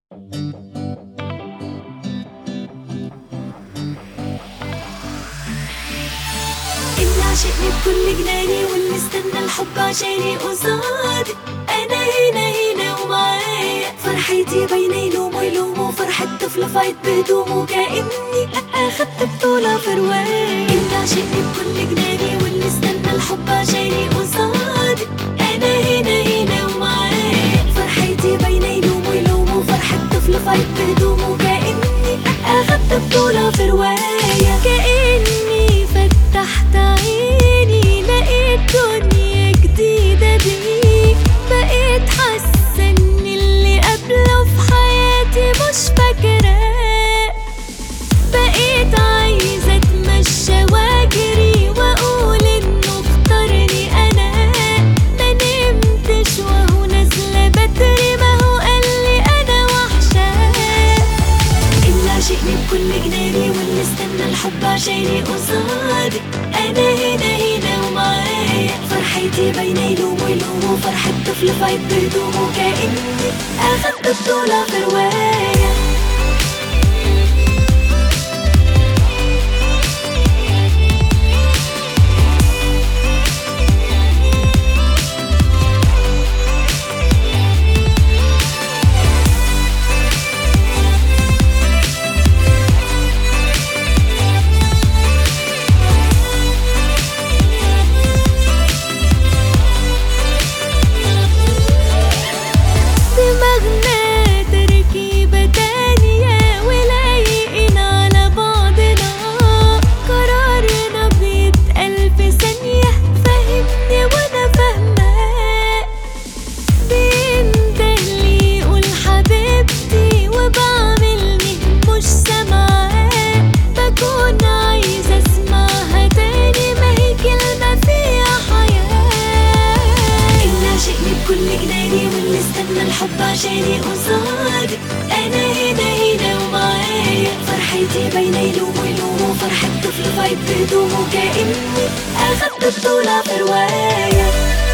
اللي عشقني بكل جناني واللي استنى الحب عشاني قصادي انا هنا هنا ومعايا فرحتي باينه يلوموا يلوموا فرحة طفل فايت بهدومه كأني اخدت بطولة في رواية اللي عشقني بكل جناني واللي استنى الحب عشاني قصادي انا هنا هنا ومعايا فرحتي باينه يلوموا يلوموا فرحة طفل فايت بهدومه كأني اخدت بطولة في رواية كأني فتحت عيني لقيت دنيا جديدة بيك بقيت حاسة ان اللي قبله في حياتي مش فاكراه بقيت عايزة اتمشى واجري واقول انه اختارني انا ما نمتش وهو نازلة بدري ما هو قالي انا وحشاه اللي عشقني بكل جناني واللي استنى الحب عشاني قصادي انا هنا هنا ومعايا فرحتي باينه يلوموا يلوموا فرحة طفل فايت بهدومه كأني اخدت بطولة في رواية دماغنا تركيبة تانية ولايقين على بعضنا قرارنا بيتقال في ثانية فهمني وانا فاهمة بيندهلي يقول حبيبتي وبعملني مش سامعاه بكون عايزة اسمعها تاني ما هي كلمة فيها حياة اللي عشقني بكل جناني واللي استنى الحب عشاني قصادي انا هنا هنا ومعايا فرحتي باينه يلوموا يلوموا فرحة طفل فايت بهدومه كأني اخدت بطولة في رواية